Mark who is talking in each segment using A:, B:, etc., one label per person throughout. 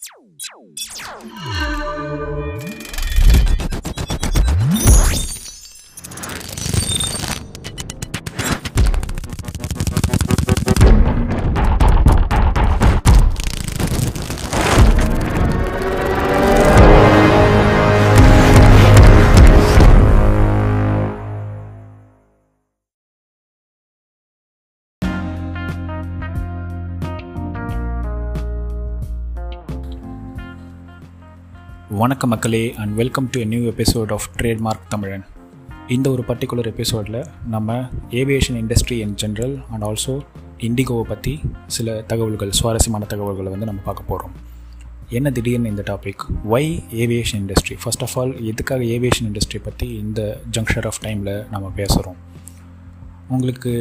A: வணக்கம் மக்களே and welcome to new episode of trademark Tamizhan இந்த ஒரு பர்டிகுலர் எபிசோடில் நம்ம aviation industry in general and also இண்டிகோவை பற்றி சில தகவல்கள் சுவாரஸ்யமான தகவல்களை வந்து நம்ம பார்க்க போகிறோம் என்ன திடீர்னு இந்த topic why aviation industry first of all எதுக்காக ஏவியேஷன் இண்டஸ்ட்ரி பற்றி இந்த ஜங்ஷர் ஆஃப் டைமில் நம்ம பேசுகிறோம் உங்களுக்கு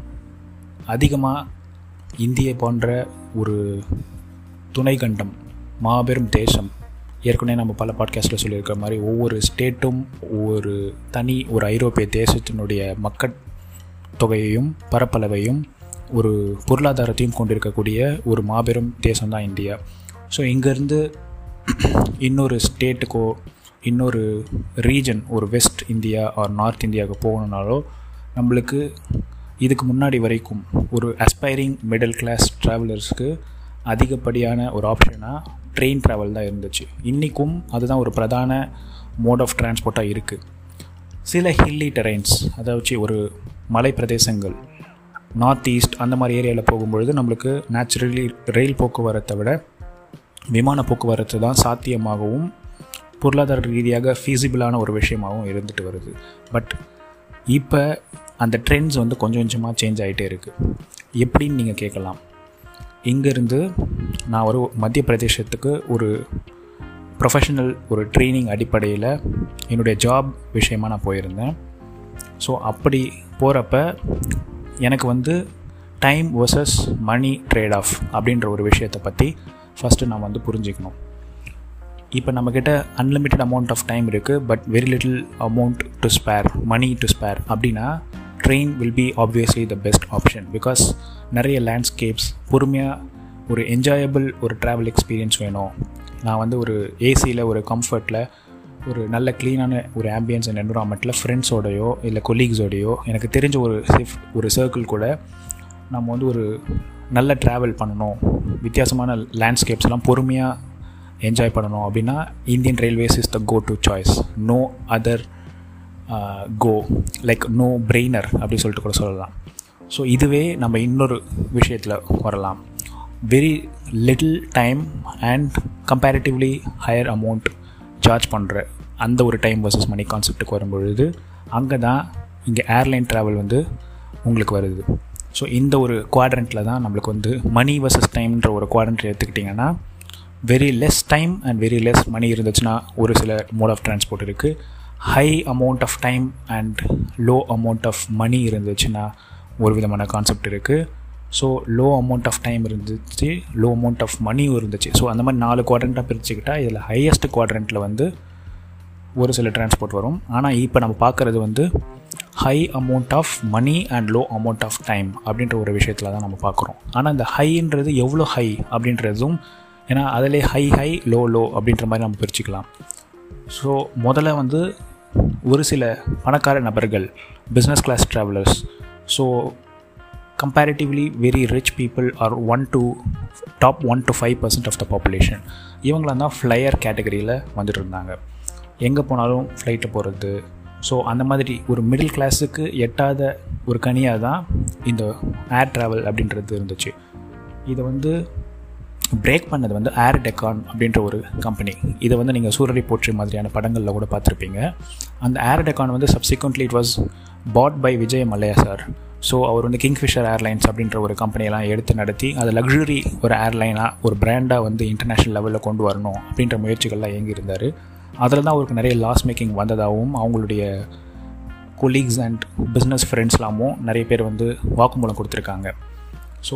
A: அதிகமாக இந்திய போன்ற ஒரு துணை கண்டம் மாபெரும் தேசம் ஏற்கனவே நம்ம பல பாட்காஸ்ட்டில் சொல்லியிருக்கிற மாதிரி ஒவ்வொரு ஸ்டேட்டும் ஒவ்வொரு தனி ஒரு ஐரோப்பிய தேசத்தினுடைய மக்கள் தொகையையும் பரப்பளவையும் ஒரு பொருளாதாரத்தையும் கொண்டிருக்கக்கூடிய ஒரு மாபெரும் தேசம் தான் இந்தியா ஸோ இங்கேருந்து இன்னொரு ஸ்டேட்டுக்கோ இன்னொரு ரீஜன் ஒரு வெஸ்ட் இந்தியா ஆர் நார்த் இந்தியாவுக்கு போகணுன்னாலோ நம்மளுக்கு இதுக்கு முன்னாடி வரைக்கும் ஒரு அஸ்பைரிங் மிடில் கிளாஸ் ட்ராவலர்ஸ்க்கு அதிகப்படியான ஒரு ஆப்ஷனாக ட்ரெயின் ட்ராவல் தான் இருந்துச்சு இன்றைக்கும் அதுதான் ஒரு பிரதான மோட் ஆஃப் டிரான்ஸ்போர்ட்டாக இருக்குது சில ஹில்லி டெரைன்ஸ் அதாவது ஒரு மலை பிரதேசங்கள் நார்த் ஈஸ்ட் அந்த மாதிரி ஏரியாவில் போகும்பொழுது நம்மளுக்கு நேச்சுரலி ரயில் போக்குவரத்தை விட விமான போக்குவரத்து தான் சாத்தியமாகவும் பொருளாதார ரீதியாக ஃபீஸிபிளான ஒரு விஷயமாகவும் இருந்துட்டு வருது பட் இப்போ அந்த ட்ரெண்ட்ஸ் வந்து கொஞ்சம் கொஞ்சமாக சேஞ்ச் ஆகிட்டே இருக்குது எப்படின்னு நீங்கள் கேட்கலாம் இங்கேருந்து நான் ஒரு மத்திய பிரதேசத்துக்கு ஒரு ப்ரொஃபஷனல் ஒரு ட்ரைனிங் அடிப்படையில் என்னுடைய ஜாப் விஷயமாக நான் போயிருந்தேன் ஸோ அப்படி போகிறப்ப எனக்கு வந்து time versus money trade off அப்படின்ற ஒரு விஷயத்தை பற்றி ஃபஸ்ட்டு நான் வந்து புரிஞ்சுக்கணும் இப்போ நம்மக்கிட்ட அன்லிமிட்டெட் அமௌண்ட் ஆஃப் டைம் இருக்குது but very little amount to spare money to spare அப்படின்னா train will be obviously the best option because நிறைய லேண்ட்ஸ்கேப்ஸ் பொறுமையாக ஒரு என்ஜாயபிள் ஒரு ட்ராவல் எக்ஸ்பீரியன்ஸ் வேணும் நான் வந்து ஒரு ஏசியில் ஒரு கம்ஃபர்ட்டில் ஒரு நல்ல க்ளீனான ஒரு ஆம்பியன்ஸ் அண்ட் என்வரான்மெண்ட்டில் ஃப்ரெண்ட்ஸோடையோ இல்லை கொலீக்ஸோடையோ எனக்கு தெரிஞ்ச ஒரு சேஃப் ஒரு சர்க்கிள் கூட நம்ம வந்து ஒரு நல்ல ட்ராவல் பண்ணணும் வித்தியாசமான லேண்ட்ஸ்கேப்ஸ்லாம் பொறுமையாக என்ஜாய் பண்ணணும் அப்படின்னா Indian railways is the go to choice no other go like no brainer அப்படி சொல்லிட்டு கூட சொல்லலாம் ஸோ இதுவே நம்ம இன்னொரு விஷயத்தில் வரலாம் very little time and comparatively higher amount charge பண்ணுற அந்த ஒரு டைம் வர்சஸ் மணி கான்செப்ட்டுக்கு வரும்பொழுது அங்கே தான் இங்கே ஏர்லைன் ட்ராவல் வந்து உங்களுக்கு வருது ஸோ இந்த ஒரு குவாட்ரண்ட்டில் தான் நம்மளுக்கு வந்து மணி வர்சஸ் டைம்ன்ற ஒரு குவாட்ரண்ட் எடுத்துக்கிட்டிங்கன்னா very less time and very less money இருந்துச்சுன்னா ஒரு சில மோட் ஆஃப் ட்ரான்ஸ்போர்ட் இருக்குது high amount of time and low amount of money இருந்துச்சுன்னா ஒரு விதமான கான்செப்ட் இருக்குது so low amount of time இருந்துச்சு லோ அமௌண்ட் ஆஃப் மணியும் இருந்துச்சு ஸோ அந்த மாதிரி நாலு குவாட்ரண்ட்டாக பிரிச்சுக்கிட்டால் இதில் ஹையஸ்ட் குவாட்ரண்ட்டில் வந்து ஒரு சில டிரான்ஸ்போர்ட் வரும் ஆனால் இப்போ நம்ம பார்க்குறது வந்து high amount of money and low amount of time அப்படின்ற ஒரு விஷயத்தில் தான் நம்ம பார்க்குறோம் ஆனால் இந்த ஹைன்றது எவ்வளோ ஹை அப்படின்றதும் ஏன்னா அதிலே ஹை ஹை லோ லோ அப்படின்ற மாதிரி நம்ம பிரிச்சுக்கலாம் ஸோ முதல்ல வந்து ஒரு சில பணக்கார நபர்கள் business class travellers so comparatively very rich people are on to top one to five percent of the population இவங்களாம் தான் ஃப்ளையர் கேட்டகரியில் வந்துட்டு இருந்தாங்க எங்கே போனாலும் ஃப்ளைட்டில் போகிறது ஸோ அந்த மாதிரி ஒரு மிடில் கிளாஸுக்கு எட்டாத ஒரு கனியாக தான் இந்த ஏர் ட்ராவல் அப்படின்றது இருந்துச்சு இதை வந்து பிரேக் பண்ணது வந்து ஏர் டெக்கான் அப்படின்ற ஒரு கம்பெனி இதை வந்து நீங்கள் சூரரை போற்றி மாதிரியான படங்களில் கூட பார்த்துருப்பீங்க அந்த ஏர் டெக்கான் வந்து subsequently it was bought by Vijay Mallya sir so அவர் வந்து கிங்ஃபிஷர் ஏர்லைன்ஸ் அப்படின்ற ஒரு கம்பெனியெல்லாம் எடுத்து நடத்தி அது லக்ஸுரி ஒரு ஏர்லைனாக ஒரு பிராண்டாக வந்து இன்டர்நேஷ்னல் லெவலில் கொண்டு வரணும் அப்படின்ற முயற்சிகள்லாம் இயங்கியிருந்தார் அதில் தான் அவருக்கு நிறைய லாஸ் மேக்கிங் வந்ததாகவும் அவங்களுடைய கொலீக்ஸ் அண்ட் பிஸ்னஸ் ஃப்ரெண்ட்ஸ்லாமும் நிறைய பேர் வந்து வாக்குமூலம் கொடுத்துருக்காங்க ஸோ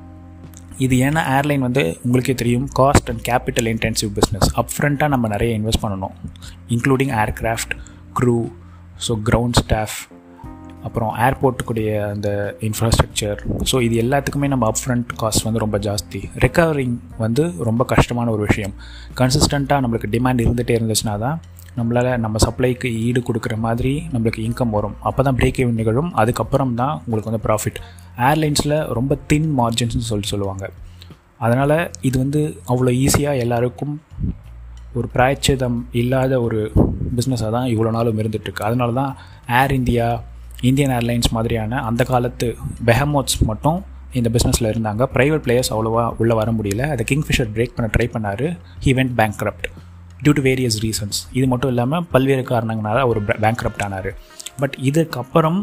A: இது ஏன்னா ஏர்லைன் வந்து உங்களுக்கே தெரியும் cost and capital intensive business அப்ஃப்ரண்ட்டாக நம்ம நிறைய இன்வெஸ்ட் பண்ணணும் including aircraft crew so ground staff அப்புறம் ஏர்போர்ட்டுக்குடைய அந்த இன்ஃப்ராஸ்ட்ரக்சர் ஸோ இது எல்லாத்துக்குமே நம்ம அப்ஃப்ரண்ட் காஸ்ட் வந்து ரொம்ப ஜாஸ்தி ரெக்கவரிங் வந்து ரொம்ப கஷ்டமான ஒரு விஷயம் கன்சிஸ்டண்ட்டாக நம்மளுக்கு டிமாண்ட் இருந்துகிட்டே இருந்துச்சுன்னா தான் நம்மளால் நம்ம சப்ளைக்கு ஈடு கொடுக்குற மாதிரி நம்மளுக்கு இன்கம் வரும் அப்போ தான் பிரேக் ஈவன் நிகழும் அதுக்கப்புறம் தான் உங்களுக்கு வந்து ப்ராஃபிட் ஏர்லைன்ஸில் ரொம்ப தின் மார்ஜின்ஸ்னு சொல்லிட்டு சொல்லுவாங்க அதனால் இது வந்து அவ்வளோ ஈஸியாக எல்லாருக்கும் ஒரு பிராய்ச்சிதம் இல்லாத ஒரு பிஸ்னஸாக தான் இவ்வளோ நாளும் இருந்துகிட்ருக்கு அதனால தான் ஏர் இந்தியா இந்தியன் ஏர்லைன்ஸ் மாதிரியான அந்த காலத்து பெஹமோட்ஸ் மட்டும் இந்த பிஸ்னஸில் இருந்தாங்க ப்ரைவேட் பிளேயர்ஸ் அவ்வளோவா உள்ளே வர முடியல அதை கிங்ஃபிஷர் பிரேக் பண்ண ட்ரை பண்ணார் he went bank due to various reasons இது மட்டும் இல்லாமல் பல்வேறு காரணங்களால் அவர் பேங்க் ஆனார் பட் இதுக்கப்புறம்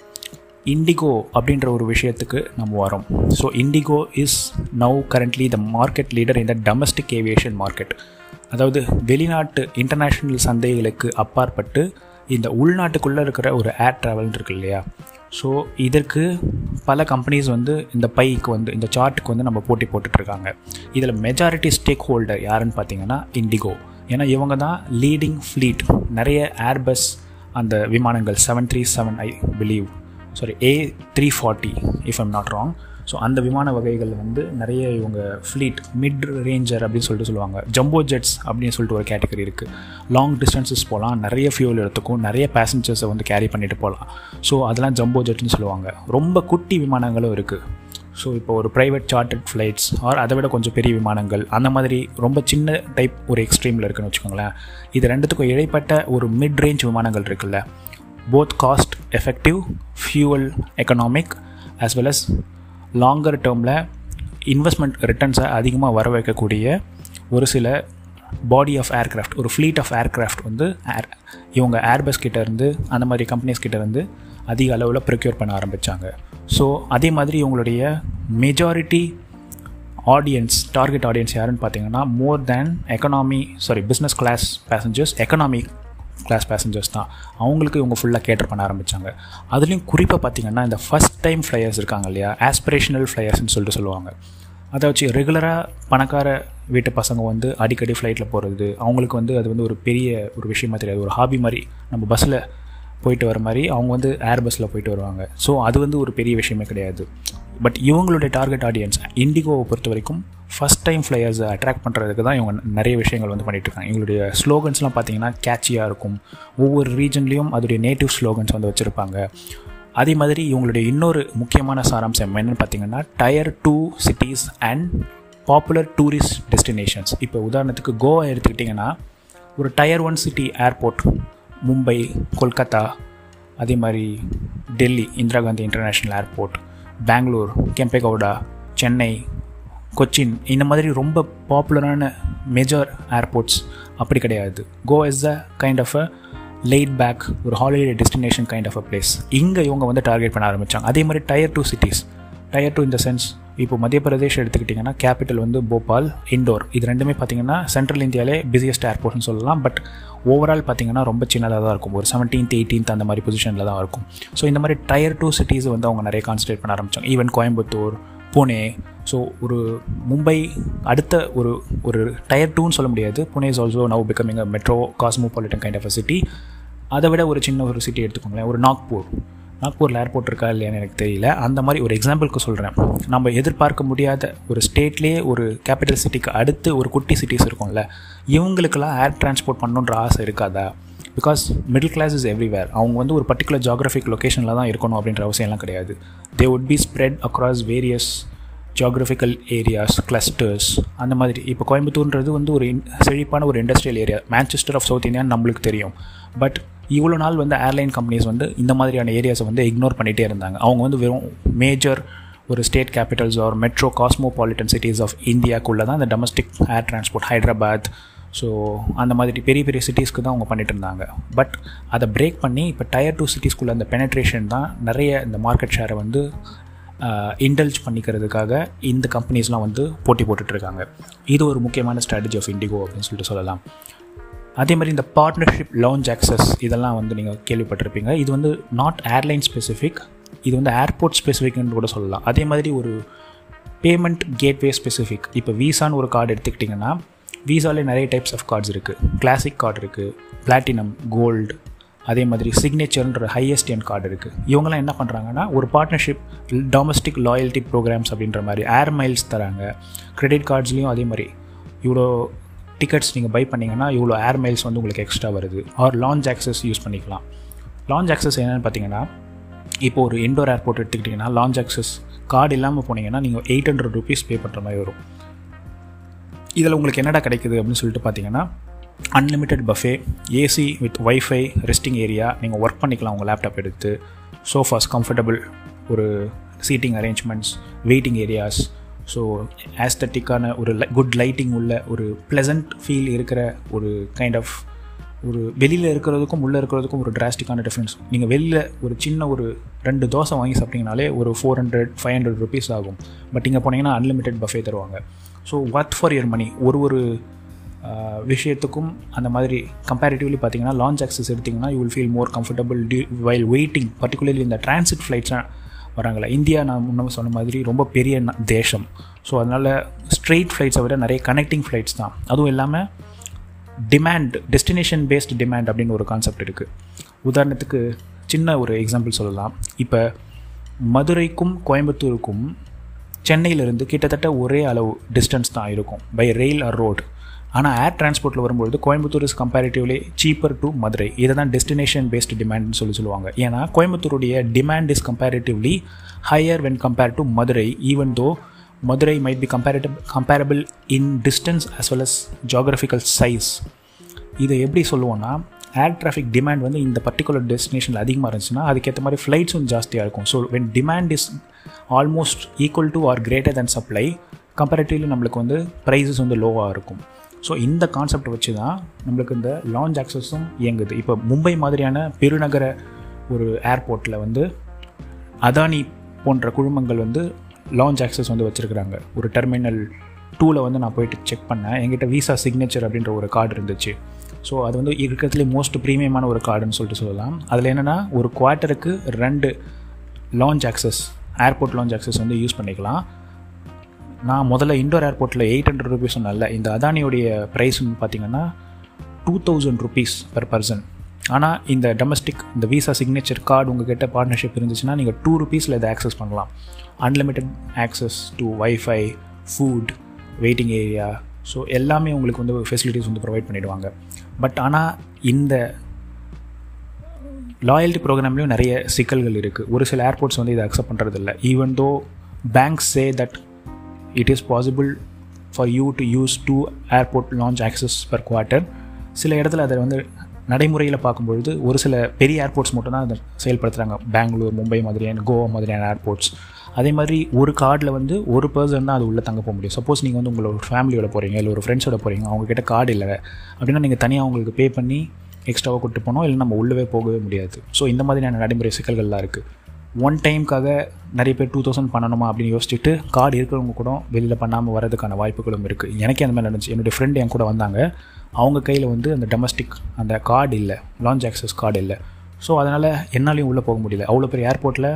A: இண்டிகோ அப்படின்ற ஒரு விஷயத்துக்கு நம்ம வரோம் so IndiGo is now currently the market leader in the domestic aviation market அதாவது வெளிநாட்டு இன்டர்நேஷ்னல் சந்தைகளுக்கு அப்பாற்பட்டு இந்த உள்நாட்டுக்குள்ளே இருக்கிற ஒரு ஏர் ட்ராவல் இருக்கு இல்லையா ஸோ இதற்கு பல கம்பெனிஸ் வந்து இந்த பைக்கு வந்து இந்த சார்ட்டுக்கு வந்து நம்ம போட்டி போட்டுட்ருக்காங்க இதில் மெஜாரிட்டி ஸ்டேக் ஹோல்டர் யாருன்னு பார்த்தீங்கன்னா இண்டிகோ ஏன்னா இவங்க தான் லீடிங் ஃப்ளீட் நிறைய ஏர்பஸ் அந்த விமானங்கள் seven three seven I believe sorry A three forty if I'm not wrong so அந்த விமான வகைகள் வந்து நிறைய இவங்க ஃப்ளீட் மிட் ரேஞ்சர் அப்படின்னு சொல்லிட்டு சொல்லுவாங்க ஜம்போ ஜெட்ஸ் அப்படின்னு சொல்லிட்டு ஒரு கேட்டகரி இருக்குது லாங் டிஸ்டன்சஸ் போகலாம் நிறைய ஃபியூல் எடுத்துக்கும் நிறைய பேசஞ்சர்ஸை வந்து கேரி பண்ணிட்டு போகலாம் ஸோ அதெல்லாம் ஜம்போ ஜெட்னு சொல்லுவாங்க ரொம்ப குட்டி விமானங்களும் இருக்குது ஸோ இப்போ ஒரு ப்ரைவேட் சார்ட்டட் ஃப்ளைட்ஸ் ஆர் அதை விட கொஞ்சம் பெரிய விமானங்கள் அந்த மாதிரி ரொம்ப சின்ன டைப் ஒரு எக்ஸ்ட்ரீமில் இருக்குன்னு வச்சுக்கோங்களேன் இது ரெண்டுத்துக்கும் இடைப்பட்ட ஒரு மிட் ரேஞ்ச் விமானங்கள் இருக்குல்ல both cost effective fuel economic as well as longer term investment ரிட்டர்ன்ஸை அதிகமாக வர வைக்கக்கூடிய ஒரு சில பாடி ஆஃப் ஏர்க்ராஃப்ட் ஒரு ஃப்ளீட் ஆஃப் ஏர்க்ராஃப்ட் வந்து ஏர் இவங்க ஏர்பஸ் கிட்டேருந்து அந்த மாதிரி கம்பெனிஸ் கிட்டேருந்து அதிக அளவில் ப்ரிக்யூர் பண்ண ஆரம்பித்தாங்க ஸோ அதே மாதிரி இவங்களுடைய மெஜாரிட்டி ஆடியன்ஸ் டார்கெட் ஆடியன்ஸ் யாருன்னு பார்த்தீங்கன்னா more than economy sorry business class passengers economy class passengers தான் அவங்களுக்கு இவங்க ஃபுல்லாக கேட்டர் பண்ண ஆரம்பித்தாங்க அதுலேயும் குறிப்பாக பார்த்தீங்கன்னா இந்த ஃபஸ்ட் டைம் ஃப்ளையர்ஸ் இருக்காங்க இல்லையா ஆஸ்பிரேஷனல் ஃப்ளையர்ஸ்னு சொல்லிட்டு சொல்லுவாங்க அதை வச்சு ரெகுலராக பணக்கார வீட்டு பசங்க வந்து அடிக்கடி ஃப்ளைட்டில் போகிறது அவங்களுக்கு வந்து அது வந்து ஒரு பெரிய ஒரு விஷயமா தெரியாது ஒரு ஹாபி மாதிரி நம்ம பஸ்ஸில் போயிட்டு வர மாதிரி அவங்க வந்து ஏர் பஸ்ஸில் போயிட்டு வருவாங்க ஸோ அது வந்து ஒரு பெரிய விஷயமே கிடையாது பட் இவங்களுடைய டார்கெட் ஆடியன்ஸ் இண்டிகோவை பொறுத்த வரைக்கும் ஃபஸ்ட் டைம் ஃப்ளையர்ஸை அட்ராக்ட் பண்ணுறதுக்கு தான் இவங்க நிறைய விஷயங்கள் வந்து பண்ணிகிட்ருக்காங்க எங்களுடைய ஸ்லோகன்ஸ்லாம் பார்த்தீங்கன்னா கேட்சியாக இருக்கும் ஒவ்வொரு ரீஜன்லேயும் அதோடைய நேட்டிவ் ஸ்லோகன்ஸ் வந்து வச்சுருப்பாங்க அதே மாதிரி இவங்களுடைய இன்னொரு முக்கியமான சாராம்சம் என்னென்னு பார்த்தீங்கன்னா tier two cities and popular tourist destinations இப்போ உதாரணத்துக்கு கோவா எடுத்துக்கிட்டிங்கன்னா ஒரு tier one city airport Mumbai Kolkata அதே மாதிரி டெல்லி இந்திரா காந்தி இன்டர்நேஷ்னல் ஏர்போர்ட் பெங்களூர் கெம்பேகவுடா சென்னை கொச்சின் இந்த மாதிரி ரொம்ப பாப்புலரான மேஜர் ஏர்போர்ட்ஸ் அப்படி கிடையாது Goa is the kind of a laid back ஒரு holiday destination kind of a place இங்கே இவங்க வந்து டார்கெட் பண்ண ஆரம்பித்தாங்க அதே மாதிரி tier two cities tier two இந்த சென்ஸ் இப்போ மத்திய பிரதேஷ் எடுத்துக்கிட்டிங்கன்னா கேபிட்டல் வந்து போபால் இண்டோர் இது ரெண்டுமே பார்த்தீங்கன்னா சென்ட்ரல் இந்தியாவிலே பிஸியஸ்ட் ஏர்போர்ட்னு சொல்லலாம் பட் ஓவரால் பார்த்தீங்கன்னா ரொம்ப சின்னதாக தான் இருக்கும் ஒரு செவன்டீன்த் எயிட்டீன்த் அந்த மாதிரி பொசிஷனில் தான் இருக்கும் ஸோ இந்த மாதிரி டயர் டூ சிட்டிஸ் வந்து அவங்க நிறைய கான்சன்ட்ரேட் பண்ண ஆரம்பித்தாங்க ஈவன் கோயம்புத்தூர் புனே ஸோ ஒரு மும்பை அடுத்த ஒரு ஒரு டயர் டூன்னு சொல்ல முடியாது Pune is also now becoming a metro cosmopolitan kind of a city அதை விட ஒரு சின்ன ஒரு சிட்டி எடுத்துக்கோங்களேன் ஒரு நாக்பூர் நாக்பூரில் ஏர்போர்ட் இருக்கா இல்லையான்னு எனக்கு தெரியல அந்த மாதிரி ஒரு எக்ஸாம்பிளுக்கு சொல்கிறேன் நம்ம எதிர்பார்க்க முடியாத ஒரு ஸ்டேட்லேயே ஒரு கேபிட்டல் சிட்டிக்கு அடுத்து ஒரு குட்டி சிட்டிஸ் இருக்கும்ல இவங்களுக்கெல்லாம் ஏர் டிரான்ஸ்போர்ட் பண்ணணுன்ற ஆசை இருக்காதா because middle class is everywhere அவங்க வந்து ஒரு பர்டிகுலர் ஜாகிரபிக் லொக்கேஷனில் தான் இருக்கணும் அப்படின்ற அவசியம்லாம் கிடையாது they would be spread across various geographical areas clusters அந்த மாதிரி இப்போ கோயம்புத்தூர்ன்றது வந்து ஒரு செழிப்பான ஒரு industrial area Manchester of south இந்தியான்னு நம்மளுக்கு தெரியும் பட் இவ்வளோ நாள் வந்து ஏர்லைன் கம்பெனிஸ் வந்து இந்த மாதிரியான ஏரியாஸை வந்து இக்னோர் பண்ணிகிட்டே இருந்தாங்க அவங்க வந்து வெறும் மேஜர் ஒரு state capitals are metro cosmopolitan cities of இந்தியாக்குள்ளே தான் இந்த domestic air transport Hyderabad so அந்த மாதிரி பெரிய பெரிய சிட்டிஸ்க்கு தான் அவங்க பண்ணிட்டு இருந்தாங்க பட் அதை பிரேக் பண்ணி இப்போ டயர் டூ சிட்டிஸ்க்குள்ளே அந்த பெனட்ரேஷன் தான் நிறைய இந்த மார்க்கெட் ஷேரை வந்து இன்டல்ஜ் பண்ணிக்கிறதுக்காக இந்த கம்பெனிஸ்லாம் வந்து போட்டி போட்டுட்ருக்காங்க இது ஒரு முக்கியமான ஸ்ட்ராட்டஜி ஆஃப் இண்டிகோ அப்படின்னு சொல்லிட்டு சொல்லலாம் அதே மாதிரி இந்த பார்ட்னர்ஷிப் லான்ச் ஆக்சஸ் இதெல்லாம் வந்து நீங்கள் கேள்விப்பட்டிருப்பீங்க இது வந்து நாட் ஏர்லைன் ஸ்பெசிஃபிக் இது வந்து ஏர்போர்ட் ஸ்பெசிஃபிக்னு கூட சொல்லலாம் அதே மாதிரி ஒரு பேமெண்ட் கேட்வே ஸ்பெசிஃபிக் இப்போ வீசான்னு ஒரு கார்டு எடுத்துக்கிட்டிங்கன்னா வீசாலே நிறைய டைப்ஸ் ஆஃப் கார்ட்ஸ் இருக்குது கிளாசிக் கார்டு இருக்குது பிளாட்டினம் கோல்டு அதே மாதிரி சிக்னேச்சர்ன்ற ஹையஸ்ட் என் கார்டு இருக்குது இவங்கெல்லாம் என்ன பண்ணுறாங்கன்னா ஒரு பார்ட்னர்ஷிப் டொமஸ்டிக் லாயல்ட்டி ப்ரோக்ராம்ஸ் அப்படின்ற மாதிரி ஏர் மைல்ஸ் தராங்க கிரெடிட் கார்ட்ஸ்லேயும் அதே மாதிரி இவ்வளோ டிக்கெட்ஸ் நீங்கள் பை பண்ணிங்கன்னா இவ்வளோ ஏர் மைல்ஸ் வந்து உங்களுக்கு எக்ஸ்ட்ரா வருது ஆர் லான்ச் ஆக்சஸ் யூஸ் பண்ணிக்கலாம் லான்ச் ஆக்சஸ் என்னென்னு பார்த்தீங்கன்னா இப்போ ஒரு இண்டோர் ஏர்போர்ட் எடுத்துக்கிட்டிங்கன்னா லான்ச் ஆக்சஸ் கார்டு இல்லாமல் போனீங்கன்னா நீங்கள் எயிட் ஹண்ட்ரட் ருபீஸ் பே பண்ணுற மாதிரி வரும் இதில் உங்களுக்கு என்னடா கிடைக்குது அப்படின்னு சொல்லிட்டு பார்த்தீங்கன்னா unlimited buffet AC with wifi resting area நீங்கள் ஒர்க் பண்ணிக்கலாம் உங்கள் லேப்டாப் எடுத்து சோஃபாஸ் கம்ஃபர்டபுள் ஒரு seating arrangements waiting areas so ஆஸ்தட்டிக்கான ஒரு குட் லைட்டிங் உள்ள ஒரு ப்ளசண்ட் ஃபீல் இருக்கிற ஒரு கைண்ட் ஆஃப் ஒரு வெளியில் இருக்கிறதுக்கும் உள்ளே இருக்கிறதுக்கும் ஒரு டிராஸ்டிக்கான டிஃப்ரென்ஸ் நீங்கள் வெளியில் ஒரு சின்ன ஒரு ரெண்டு தோசை வாங்கி சாப்பிட்டீங்கனாலே ஒரு four hundred five hundred rupees ஆகும் பட் இங்கே போனீங்கன்னா அன்லிமிட்டெட் பஃபே தருவாங்க so worth for your money ஒரு ஒரு விஷயத்துக்கும் அந்த மாதிரி கம்பேரிட்டிவ்லி பார்த்தீங்கன்னா லான்ச் ஆக்சஸ் எடுத்திங்கன்னா you will feel more comfortable due while waiting particularly இந்த டிரான்சிட் ஃப்ளைட்ஸ்லாம் வராங்களே இந்தியா நான் முன்னே சொன்ன மாதிரி ரொம்ப பெரிய தேசம் ஸோ அதனால் ஸ்ட்ரெயிட் ஃப்ளைட்ஸை விட நிறைய கனெக்டிங் ஃப்ளைட்ஸ் தான் அதுவும் இல்லாமல் டிமாண்ட் டெஸ்டினேஷன் பேஸ்ட் டிமாண்ட் அப்படின்னு ஒரு கான்செப்ட் இருக்குது உதாரணத்துக்கு சின்ன ஒரு எக்ஸாம்பிள் சொல்லலாம் இப்போ மதுரைக்கும் கோயம்புத்தூருக்கும் சென்னையிலேருந்து கிட்டத்தட்ட ஒரே அளவு டிஸ்டன்ஸ் தான் இருக்கும் பை ரெயில் ஆர் ரோடு ஆனால் ஏர் டிரான்ஸ்போர்ட்டில் வரும்பொழுது Coimbatore is comparatively cheaper to Madurai இதை தான் டெஸ்டினேஷன் பேஸ்ட் டிமாண்ட்னு சொல்லி சொல்லுவாங்க ஏன்னா கோயம்புத்தூருடைய demand is comparatively higher when compare to Madurai even though Madurai might be comparative comparable in distance as well as geographical size இதை எப்படி சொல்லுவோன்னா ஏர் டிராஃபிக் டிமாண்ட் வந்து இந்த பர்டிகுலர் டெஸ்டினேஷனில் அதிகமாக இருந்துச்சுன்னா அதுக்கேற்ற மாதிரி ஃப்ளைட்ஸும் ஜாஸ்தியாக இருக்கும் so when demand is almost equal to or greater than supply comparatively நம்மளுக்கு வந்து ப்ரைஸஸ் வந்து லோவாக இருக்கும் ஸோ இந்த கான்செப்ட் வச்சு தான் நம்மளுக்கு இந்த லான்ச் ஆக்சஸும் இயங்குது இப்போ மும்பை மாதிரியான பெருநகர ஒரு ஏர்போர்ட்டில் வந்து அதானி போன்ற குழுமங்கள் வந்து லான்ச் ஆக்சஸ் வந்து வச்சுருக்குறாங்க ஒரு டெர்மினல் டூவில் வந்து நான் போயிட்டு செக் பண்ணேன் என்கிட்ட விசா சிக்னேச்சர் அப்படின்ற ஒரு கார்டு இருந்துச்சு ஸோ அது வந்து இருக்கிறதுலே மோஸ்ட் ப்ரீமியமான ஒரு கார்டுன்னு சொல்லிட்டு சொல்லலாம் அதில் என்னென்னா ஒரு குவார்ட்டருக்கு ரெண்டு lounge access airport lounge access வந்து யூஸ் பண்ணிக்கலாம் நான் முதல்ல இண்டோர் ஏர்போர்ட்டில் எயிட் ஹண்ட்ரட் ருபீஸ் சொன்னல இந்த அதானியோடைய ப்ரைஸ்னு பார்த்தீங்கன்னா two thousand rupees per person ஆனால் இந்த டொமஸ்டிக் இந்த விசா சிக்னேச்சர் கார்டு உங்ககிட்ட பார்ட்னர்ஷிப் இருந்துச்சுன்னா நீங்கள் டூ ருபீஸில் இதை ஆக்சஸ் பண்ணலாம் unlimited access to wifi food waiting area so எல்லாமே உங்களுக்கு வந்து ஃபெசிலிட்டிஸ் வந்து ப்ரொவைட் பண்ணிவிடுவாங்க பட் ஆனால் இந்த லாயல்ட்டி ப்ரோக்ராம்லேயும் நிறைய சிக்கல்கள் இருக்குது ஒரு சில ஏர்போர்ட்ஸ் வந்து இதை அக்செப்ட் பண்ணுறதில்ல even though banks say that it is possible for you to use two airport lounge access per quarter சில இடத்துல அதை வந்து நடைமுறையில் பார்க்கும்பொழுது ஒரு சில பெரிய ஏர்போர்ட்ஸ் மட்டும் தான் அதை செயல்படுத்துகிறாங்க பெங்களூர் மும்பை மாதிரியான கோவா மாதிரியான ஏர்போர்ட்ஸ் அதே மாதிரி ஒரு கார்டில் வந்து ஒரு பர்சன் தான் அது உள்ளே தங்க போக முடியும் சப்போஸ் நீங்கள் வந்து உங்களோட ஃபேமிலியோட போகிறீங்க இல்லை ஒரு ஃப்ரெண்ட்ஸோட போகிறீங்க அவங்கக்கிட்ட கார்டு இல்லை அப்படின்னா நீங்கள் தனியாக அவங்களுக்கு பே பண்ணி எக்ஸ்ட்ராவாக கூட்டு போனோம் இல்லை நம்ம உள்ளவே போகவே முடியாது ஸோ இந்த மாதிரியான நடைமுறை சிக்கல்கள்லாம் இருக்குது ஒன் டைமுக்காக நிறைய பேர் டூ தௌசண்ட் பண்ணணுமா அப்படின்னு யோசிச்சுட்டு கார்டு இருக்கிறவங்க கூட வெளியில் பண்ணாமல் வரதுக்கான வாய்ப்புகளும் இருக்குது எனக்கே அந்த மாதிரி நடந்துச்சு என்னுடைய ஃப்ரெண்டு என் கூட வந்தாங்க அவங்க கையில் வந்து அந்த டொமஸ்டிக் அந்த கார்டு இல்லை லான்ச் ஆக்சஸ் கார்டு இல்லை ஸோ அதனால் என்னாலையும் உள்ளே போக முடியல அவ்வளோ பெரிய ஏர்போர்ட்டில்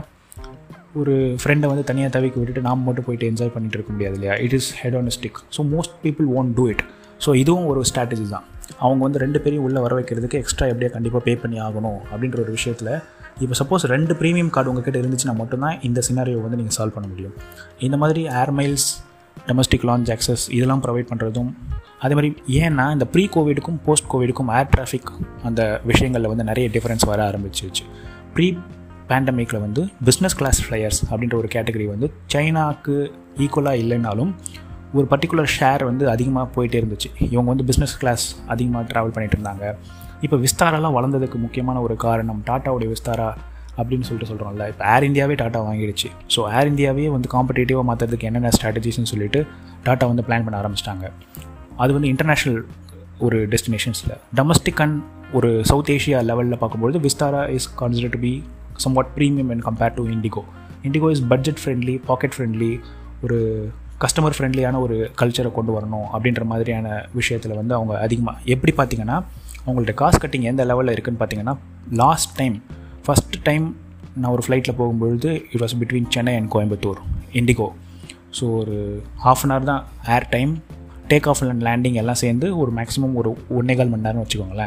A: ஒரு ஃப்ரெண்டை வந்து தனியாக தவிக்க விட்டுட்டு நாம் மட்டும் போயிட்டு என்ஜாய் பண்ணிட்டு இருக்க முடியாது இல்லையா it is hedonistic so most people won't do it so இதுவும் ஒரு ஸ்ட்ராட்டஜி தான் அவங்க வந்து ரெண்டு பேரையும் உள்ளே வர வைக்கிறதுக்கு எக்ஸ்ட்ரா எப்படியா கண்டிப்பாக பே பண்ணி ஆகணும் அப்படின்ற ஒரு விஷயத்தில் இப்போ சப்போஸ் ரெண்டு ப்ரீமியம் கார்டு உங்ககிட்ட இருந்துச்சுன்னா மட்டும்தான் இந்த சினாரியோ வந்து நீங்கள் சால்வ் பண்ண முடியும் இந்த மாதிரி air miles domestic lounge access இதெல்லாம் ப்ரொவைட் பண்ணுறதும் அதே மாதிரி ஏன்னா இந்த ப்ரீ கோவிடுக்கும் போஸ்ட் கோவிடுக்கும் ஏர் டிராஃபிக் அந்த விஷயங்களில் வந்து நிறைய டிஃப்ரென்ஸ் வர ஆரம்பிச்சிருச்சு ப்ரீ பேண்டமிக்கில் வந்து பிஸ்னஸ் கிளாஸ் ஃப்ளையர்ஸ் அப்படின்ற ஒரு கேட்டகரி வந்து சைனாக்கு ஈக்குவலாக இல்லைனாலும் ஒரு பர்டிகுலர் ஷேர் வந்து அதிகமாக போயிட்டே இருந்துச்சு இவங்க வந்து பிஸ்னஸ் கிளாஸ் அதிகமாக ட்ராவல் பண்ணிகிட்டு இருந்தாங்க இப்போ விஸ்தாராலாம் வளர்ந்ததுக்கு முக்கியமான ஒரு காரணம் டாட்டாவுடைய விஸ்தாரா அப்படின்னு சொல்லிட்டு சொல்கிறோம்ல இப்போ ஏர் இந்தியாவே டாட்டா வாங்கிடுச்சு ஸோ ஏர் இந்தியாவே வந்து காம்படேட்டிவாக மாற்றுறதுக்கு என்னென்ன ஸ்ட்ராட்டஜிஸ்னு சொல்லிட்டு டாட்டா வந்து பிளான் பண்ண ஆரம்பிச்சிட்டாங்க அது வந்து இன்டர்நேஷ்னல் ஒரு டெஸ்டினேஷன்ஸில் டொமஸ்டிக் அண்ட் ஒரு சவுத் ஏஷியா லெவலில் பார்க்கும்பொழுது Vistara is consider to be somewhat premium and compare to IndiGo IndiGo is budget friendly pocket friendly ஒரு கஸ்டமர் ஃப்ரெண்ட்லியான ஒரு கல்ச்சரை கொண்டு வரணும் அப்படின்ற மாதிரியான விஷயத்தில் வந்து அவங்க அதிகமாக எப்படி பார்த்தீங்கன்னா அவங்கள்ட்ட காசு கட்டிங் எந்த லெவலில் இருக்குதுன்னு பார்த்தீங்கன்னா லாஸ்ட் டைம் ஃபஸ்ட் டைம் நான் ஒரு ஃப்ளைட்டில் போகும்பொழுது it was between Chennai and Coimbatore IndiGo so ஒரு ஹாஃப் அன் ஹவர் தான் air time take off and landing எல்லாம் சேர்ந்து ஒரு மேக்ஸிமம் ஒரு ஒன்றே கால் மணி நேரம் வச்சுக்கோங்களேன்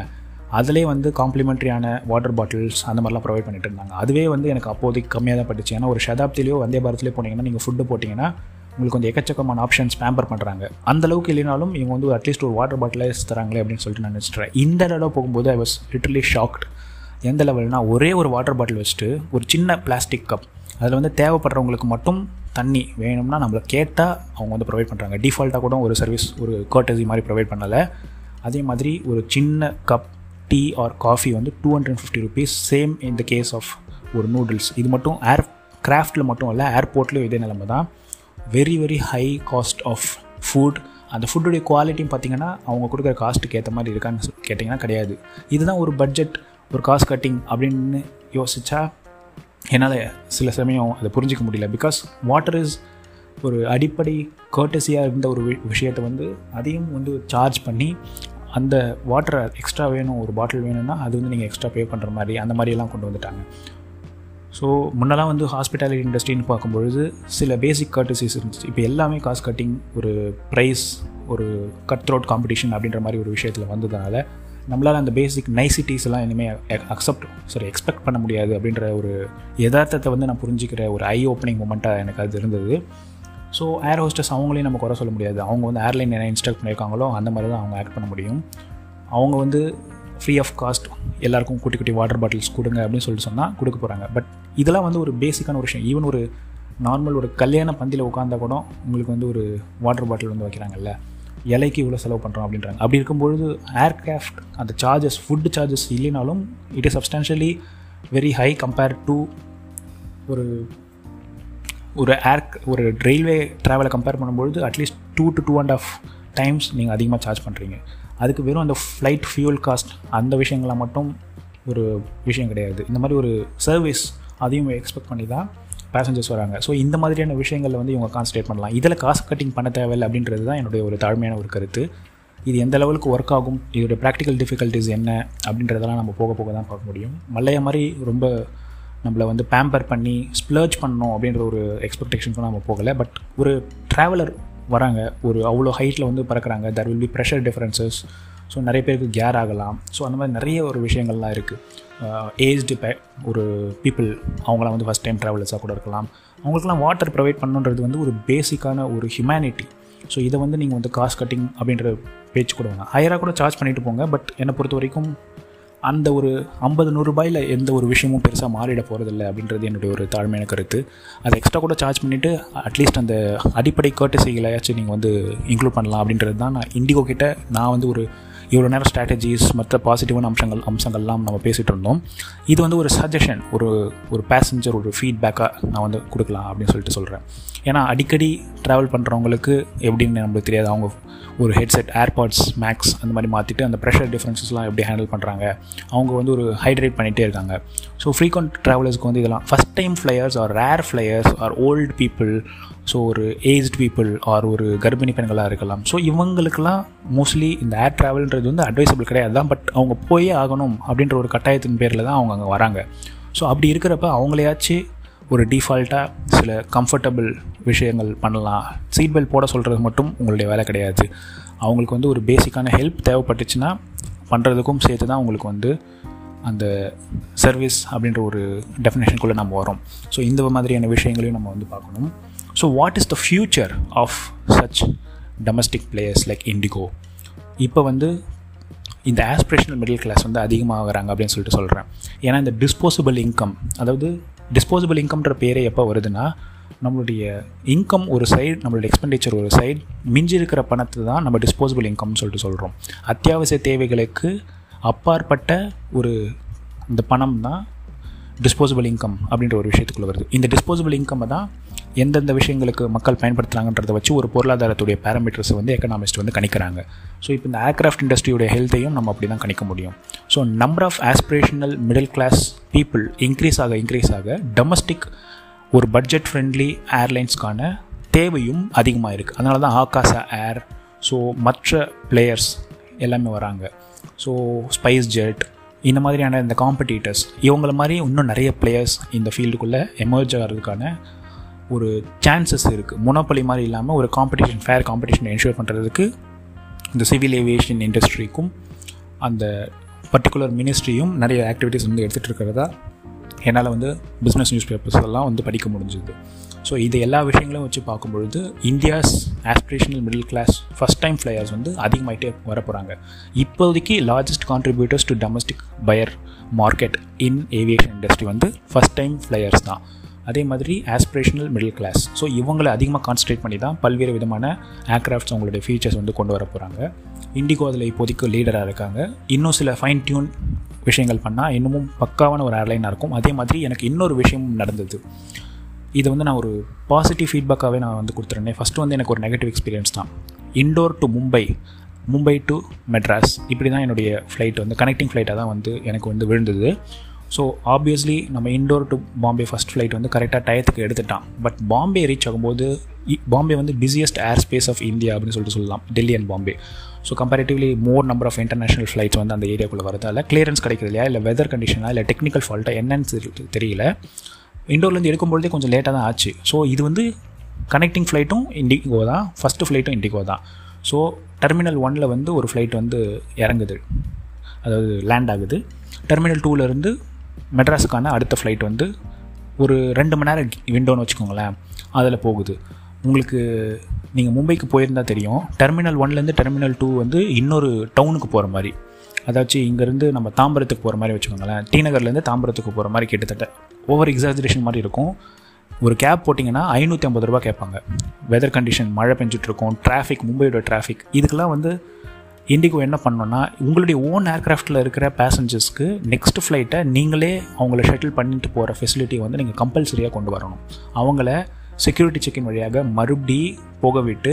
A: அதிலே வந்து காம்ப்ளிமெண்ட்ரியான வாட்டர் பாட்டில்ஸ் அந்த மாதிரிலாம் ப்ரொவைட் பண்ணிட்டு இருந்தாங்க அதுவே வந்து எனக்கு அப்போதைக்கு கம்மியாக தான் பட்டுச்சு ஏன்னா ஒரு சதாப்திலேயோ வந்தே பாரத்லேயோ போனீங்கன்னா நீங்கள் ஃபுட்டு போட்டிங்கன்னா உங்களுக்கு வந்து எக்கச்சக்கமான ஆப்ஷன்ஸ் பேம்பர் பண்ணுறாங்க அந்த அளவுக்கு இல்லைனாலும் இவங்க வந்து அட்லீஸ்ட் ஒரு வாட்டர் பாட்டிலே தராங்களே அப்படின்னு சொல்லிட்டு நான் நினச்சிட்டேன் இந்த தடவை போகும்போது ஐ வாஸ் லிட்டர்லி ஷாக்ட் எந்த லெவல்னா ஒரே ஒரு வாட்டர் பாட்டில் வச்சுட்டு ஒரு சின்ன பிளாஸ்டிக் கப் அதில் வந்து தேவைப்படுறவங்களுக்கு மட்டும் தண்ணி வேணும்னா நம்மளை கேட்டால் அவங்க வந்து ப்ரொவைட் பண்ணுறாங்க டிஃபால்ட்டாக கூட ஒரு சர்வீஸ் ஒரு கர்டசி மாதிரி ப்ரொவைட் பண்ணலை அதே மாதிரி ஒரு சின்ன கப் டீ ஆர் காஃபி வந்து two hundred fifty rupees same in the case of ஒரு நூடுல்ஸ் இது மட்டும் ஏர் கிராஃப்டில் மட்டும் இல்லை ஏர்போர்ட்லேயும் இதே நிலமை தான் very very high cost of food அந்த ஃபுட்டுடைய குவாலிட்டியும் பார்த்தீங்கன்னா அவங்க கொடுக்குற காஸ்ட்டுக்கு ஏற்ற மாதிரி இருக்கான்னு கேட்டிங்கன்னா கிடையாது இதுதான் ஒரு பட்ஜெட் ஒரு காஸ்ட் கட்டிங் அப்படின்னு யோசிச்சா என்னால் சில சமயம் அதை புரிஞ்சிக்க முடியல பிகாஸ் வாட்டர் இஸ் ஒரு அடிப்படை கேர்டஸியாக இருந்த ஒரு விஷயத்தை வந்து அதையும் வந்து சார்ஜ் பண்ணி அந்த வாட்டரை எக்ஸ்ட்ரா வேணும் ஒரு பாட்டில் வேணும்னா அது வந்து நீங்கள் எக்ஸ்ட்ரா பே பண்ணுற மாதிரி அந்த மாதிரியெல்லாம் கொண்டு வந்துட்டாங்க ஸோ முன்னெல்லாம் வந்து ஹாஸ்பிட்டாலிட்டி இண்டஸ்ட்ரின்னு பார்க்கும்பொழுது சில பேசிக் கர்டசிஸ் இருந்துச்சு இப்போ எல்லாமே காசு கட்டிங் ஒரு ப்ரைஸ் ஒரு கட் த்ரோட் காம்படிஷன் அப்படின்ற மாதிரி ஒரு விஷயத்தில் வந்ததுனால நம்மளால் அந்த பேசிக் நைசிட்டிஸ் எல்லாம் இனிமேல் அக்செப்ட் சாரி எக்ஸ்பெக்ட் பண்ண முடியாது அப்படின்ற ஒரு யதார்த்தத்தை வந்து நான் புரிஞ்சிக்கிற ஒரு ஐ ஓப்பனிங் மூமெண்ட்டாக எனக்கு அது இருந்தது ஸோ ஏர் ஹோஸ்டஸ் அவங்களையும் நம்ம குறை சொல்ல முடியாது அவங்க வந்து ஏர்லைன் என்ன இன்ஸ்ட்ரக்ட் பண்ணியிருக்காங்களோ அந்த மாதிரி தான் அவங்க ஆக்ட் பண்ண முடியும் அவங்க வந்து ஃப்ரீ ஆஃப் காஸ்ட் எல்லாருக்கும் குட்டி குட்டி வாட்டர் பாட்டில்ஸ் கொடுங்க அப்படின்னு சொல்லிட்டு சொன்னால் கொடுக்க போகிறாங்க பட் இதெல்லாம் வந்து ஒரு பேசிக்கான ஒரு விஷயம் ஈவன் ஒரு நார்மல் ஒரு கல்யாண பந்தியில் உட்காந்தா கூட உங்களுக்கு வந்து ஒரு வாட்டர் பாட்டில் வந்து வைக்கிறாங்கல்ல இலைக்கு இவ்வளோ செலவு பண்ணுறோம் அப்படின்றாங்க அப்படி இருக்கும்பொழுது ஏர்கிராஃப்ட் அந்த சார்ஜஸ் ஃபுட்டு சார்ஜஸ் இல்லைனாலும் it is substantially very high compare to ஒரு ஒரு ஏர் ஒரு ரயில்வே ட்ராவலை கம்பேர் பண்ணும்பொழுது at least two to two and half times நீங்கள் அதிகமாக சார்ஜ் பண்ணுறீங்க அதுக்கு வெறும் அந்த ஃப்ளைட் ஃபியூல் காஸ்ட் அந்த விஷயங்கள்லாம் மட்டும் ஒரு விஷயம் கிடையாது இந்த மாதிரி ஒரு சர்வீஸ் அதையும் எக்ஸ்பெக்ட் பண்ணி தான் பேசஞ்சர்ஸ் வராங்க ஸோ இந்த மாதிரியான விஷயங்களில் வந்து இவங்க கான்சன்ட்ரேட் பண்ணலாம் இதில் காசு கட்டிங் பண்ண தேவையில்லை அப்படின்றது தான் என்னுடைய ஒரு தாழ்மையான ஒரு கருத்து இது எந்த லெவலுக்கு ஒர்க் ஆகும் இதோடைய ப்ராக்டிக்கல் டிஃபிகல்ட்டிஸ் என்ன அப்படின்றதெல்லாம் நம்ம போக போக தான் பார்க்க முடியும் மல்லைய மாதிரி ரொம்ப நம்மளை வந்து பேம்பர் பண்ணி ஸ்ப்ளர்ஜ் பண்ணணும் அப்படின்ற ஒரு எக்ஸ்பெக்டேஷனுக்கும் நம்ம போகலை பட் ஒரு ட்ராவலர் வராங்க ஒரு அவ்வளோ ஹைட்டில் வந்து பறக்கிறாங்க there will be pressure differences so நிறைய பேருக்கு கேர் ஆகலாம் ஸோ அந்த மாதிரி நிறைய ஒரு விஷயங்கள்லாம் இருக்குது ஏஜ்டு பே ஒரு பீப்புள் அவங்களாம் வந்து ஃபஸ்ட் டைம் ட்ராவலர்ஸாக கூட இருக்கலாம் அவங்களுக்குலாம் வாட்டர் ப்ரொவைட் பண்ணுன்றது வந்து ஒரு பேசிக்கான ஒரு ஹியூமனிட்டி ஸோ இதை வந்து நீங்கள் வந்து காஸ்ட் கட்டிங் அப்படின்ற பேச்சு கூட வேணாம் ஹையராக கூட சார்ஜ் பண்ணிட்டு போங்க பட் என்னை பொறுத்த வரைக்கும் அந்த ஒரு ஐம்பது நூறுரூபாயில் எந்த ஒரு விஷயமும் பெருசாக மாறிட போகிறதில்ல அப்படின்றது என்னுடைய ஒரு தாழ்மையான கருத்து அதை எக்ஸ்ட்ரா கூட சார்ஜ் பண்ணிவிட்டு அட்லீஸ்ட் அந்த அடிப்படை கேட்டசிகளையாச்சும் நீங்கள் வந்து இன்க்ளூட் பண்ணலாம் அப்படின்றது தான் நான் இண்டிகோ கிட்ட நான் வந்து ஒரு இவ்வளோ நேரம் ஸ்ட்ராட்டஜிஸ் மற்ற பாசிட்டிவான அம்சங்கள் அம்சங்கள்லாம் நம்ம பேசிகிட்டு இருந்தோம் இது வந்து ஒரு சஜஷன் ஒரு ஒரு பேசஞ்சர் ஒரு ஃபீட்பேக்காக நான் வந்து கொடுக்கலாம் அப்படின்னு சொல்லிட்டு சொல்கிறேன் ஏன்னா அடிக்கடி ட்ராவல் பண்ணுறவங்களுக்கு எப்படின்னு நம்மளுக்கு தெரியாது அவங்க ஒரு ஹெட்செட் ஏர்பாட்ஸ் மேக்ஸ் அந்த மாதிரி மாற்றிட்டு அந்த ப்ரெஷர் டிஃப்ரென்சஸ்லாம் எப்படி ஹேண்டில் பண்ணுறாங்க அவங்க வந்து ஒரு ஹைட்ரேட் பண்ணிகிட்டே இருக்காங்க ஸோ ஃப்ரீக்வெண்ட் ட்ராவலர்ஸ்க்கு வந்து இதெல்லாம் first time flyers or rare flyers or old people so ஒரு ஏஜ்ட் பீப்புள் ஆர் ஒரு கர்ப்பிணி பெண்களாக இருக்கலாம் ஸோ இவங்களுக்கெல்லாம் மோஸ்ட்லி இந்த ஏர் ட்ராவல்ன்றது வந்து அட்வைசபிள் கிடையாது தான் பட் அவங்க போயே ஆகணும் அப்படின்ற ஒரு கட்டாயத்தின் பேரில் தான் அவங்க அங்கே வராங்க ஸோ அப்படி இருக்கிறப்ப அவங்களையாச்சும் ஒரு டிஃபால்ட்டாக சில கம்ஃபர்டபுள் விஷயங்கள் பண்ணலாம் சீட் பெல்ட் போட சொல்கிறது மட்டும் உங்களுடைய வேலை கிடையாது அவங்களுக்கு வந்து ஒரு பேசிக்கான ஹெல்ப் தேவைப்பட்டுச்சுன்னா பண்ணுறதுக்கும் சேர்த்து தான் உங்களுக்கு வந்து அந்த சர்வீஸ் அப்படின்ற ஒரு டெஃபினேஷனுக்குள்ளே நம்ம வரோம் ஸோ இந்த மாதிரியான விஷயங்களையும் நம்ம வந்து பார்க்கணும் so what is the future of such domestic players like IndiGo இப்போ வந்து இந்த ஆஸ்பிரேஷனல் மிடில் கிளாஸ் வந்து அதிகமாகிறாங்க அப்படின்னு சொல்லிட்டு சொல்கிறேன் ஏன்னா இந்த டிஸ்போசபிள் இன்கம் அதாவது டிஸ்போசபிள் இன்கம்ன்ற பேரே எப்போ வருதுன்னா நம்மளுடைய இன்கம் ஒரு சைடு நம்மளுடைய எக்ஸ்பெண்டிச்சர் ஒரு சைடு மிஞ்சி இருக்கிற பணத்தை தான் நம்ம டிஸ்போசபிள் இன்கம்னு சொல்லிட்டு சொல்கிறோம் அத்தியாவசிய தேவைகளுக்கு அப்பாற்பட்ட ஒரு இந்த பணம் தான் டிஸ்போசபிள் இன்கம் அப்படின்ற ஒரு விஷயத்துக்குள்ளே வருது இந்த டிஸ்போசபிள் இன்கம்மை தான் எந்தெந்த விஷயங்களுக்கு மக்கள் பயன்படுத்துகிறாங்கன்றதை வச்சு ஒரு பொருளாதாரத்துடைய பேராமீட்டர்ஸை வந்து எக்கனாமிஸ்ட் வந்து கணிக்கிறாங்க ஸோ இப்போ இந்த ஏர்க்ராஃப்ட் இண்டஸ்ட்ரியோடைய ஹெல்த்தையும் நம்ம அப்படி தான் கணிக்க முடியும் so number of aspirational middle class people increase ஆக இன்க்ரீஸ் ஆக டொமஸ்டிக் ஒரு பட்ஜெட் ஃப்ரெண்ட்லி ஏர்லைன்ஸ்க்கான தேவையும் அதிகமாக இருக்குது அதனால தான் ஆகாசா ஏர் ஸோ மற்ற பிளேயர்ஸ் எல்லாமே வராங்க ஸோ ஸ்பைஸ் ஜெட் இந்த மாதிரியான இந்த காம்படிட்டர்ஸ் இவங்கள மாதிரி இன்னும் நிறைய பிளேயர்ஸ் இந்த ஃபீல்டுக்குள்ளே எமர்ஜ் ஆகிறதுக்கான ஒரு சான்சஸ் இருக்குது முனப்பலி மாதிரி இல்லாமல் ஒரு காம்படிஷன் ஃபேர் காம்படிஷன் என்ஷூர் பண்ணுறதுக்கு இந்த சிவில் ஏவியேஷன் இண்டஸ்ட்ரிக்கும் அந்த பர்டிகுலர் மினிஸ்ட்ரியும் நிறைய ஆக்டிவிட்டீஸ் வந்து எடுத்துகிட்டு இருக்கிறதா என்னால் வந்து பிஸ்னஸ் நியூஸ் பேப்பர்ஸ் எல்லாம் வந்து படிக்க முடிஞ்சுது ஸோ இது எல்லா விஷயங்களும் வச்சு பார்க்கும்பொழுது India's aspirational middle class first time flyers வந்து அதிகமாகிட்டே வர போகிறாங்க இப்போதைக்கு largest contributors to domestic buyer market in aviation industry வந்து ஃபஸ்ட் டைம் ஃப்ளையர்ஸ் தான் அதே மாதிரி ஆஸ்பிரேஷனல் மிடில் கிளாஸ் ஸோ இவங்களை அதிகமாக கான்சன்ட்ரேட் பண்ணி தான் பல்வேறு விதமான ஏர்க்ராஃப்ட்ஸ் அவங்களுடைய ஃபீச்சர்ஸ் வந்து கொண்டு வர போகிறாங்க இண்டிகோ அதில் இப்போதைக்கு லீடராக இருக்காங்க இன்னும் சில ஃபைன் டியூன் விஷயங்கள் பண்ணால் இன்னமும் பக்காவான ஒரு ஏர்லைனாக இருக்கும் அதே மாதிரி எனக்கு இன்னொரு விஷயமும் நடந்தது இது வந்து நான் ஒரு பாசிட்டிவ் ஃபீட்பேக்காகவே நான் வந்து கொடுத்துருந்தேன் ஃபஸ்ட்டு வந்து எனக்கு ஒரு நெகட்டிவ் எக்ஸ்பீரியன்ஸ் தான் இண்டோர் டு மும்பை மும்பை டு மெட்ராஸ் இப்படி தான் என்னுடைய ஃப்ளைட் வந்து கனெக்டிங் ஃப்ளைட்டாக தான் வந்து எனக்கு வந்து விழுந்தது ஸோ ஆப்வியஸ்லி நம்ம Indore to Bombay first flight வந்து கரெக்டாக டயத்துக்கு எடுத்துட்டான் பட் பாம்பே ரீச் ஆகும்போது பாம்பே வந்து busiest air space of India அப்படின்னு சொல்லிட்டு சொல்லலாம் Delhi and Bombay so comparatively more number of international flights வந்து அந்த ஏரியாக்குள்ளே வரதால கிளியரன்ஸ் கிடைக்கிறது இல்லையா இல்லை வெதர் கண்டிஷனாக இல்லை டெக்னிக்கல் ஃபால்ட்டாக என்னன்னு தெரியல இண்டோர்லேருந்து எடுக்கும்பொழுதே கொஞ்சம் லேட்டாக தான் ஆச்சு ஸோ இது வந்து கனெக்டிங் ஃப்ளைட்டும் இண்டிகோ தான் ஃபஸ்ட்டு ஃப்ளைட்டும் இண்டிகோ தான் ஸோ டெர்மினல் ஒனில் வந்து ஒரு ஃப்ளைட் வந்து இறங்குது அதாவது லேண்ட் ஆகுது டெர்மினல் டூலேருந்து மெட்ராஸுக்கான அடுத்த ஃப்ளைட் வந்து ஒரு ரெண்டு மணி நேரம் விண்டோன்னு வச்சுக்கோங்களேன் அதில் போகுது உங்களுக்கு நீங்கள் மும்பைக்கு போயிருந்தால் தெரியும் டெர்மினல் ஒன்லேருந்து டெர்மினல் டூ வந்து இன்னொரு டவுனுக்கு போகிற மாதிரி அதாச்சும் இங்கேருந்து நம்ம தாம்பரத்துக்கு போகிற மாதிரி வச்சுக்கோங்களேன் டி நகர்லேருந்து தாம்பரத்துக்கு போகிற மாதிரி கிட்டத்தட்ட ஓவர் எக்ஸாஜரேஷன் மாதிரி இருக்கும் ஒரு கேப் போட்டிங்கன்னா ஐநூற்றி ஐம்பது ரூபா கேட்பாங்க வெதர் கண்டிஷன் மழை பெஞ்சிட்ருக்கோம் டிராஃபிக் மும்பையோட டிராஃபிக் இதுக்கெல்லாம் வந்து இண்டிகோ என்ன பண்ணோன்னா உங்களுடைய ஓன் ஏர்க்ராஃப்டில் இருக்கிற பேசஞ்சர்ஸ்க்கு நெக்ஸ்ட் ஃப்ளைட்டை நீங்களே அவங்கள ஷட்டில் பண்ணிட்டு போகிற ஃபெசிலிட்டி வந்து நீங்கள் கம்பல்சரியாக கொண்டு வரணும் அவங்கள செக்யூரிட்டி செக்கின் வழியாக மறுபடி போக விட்டு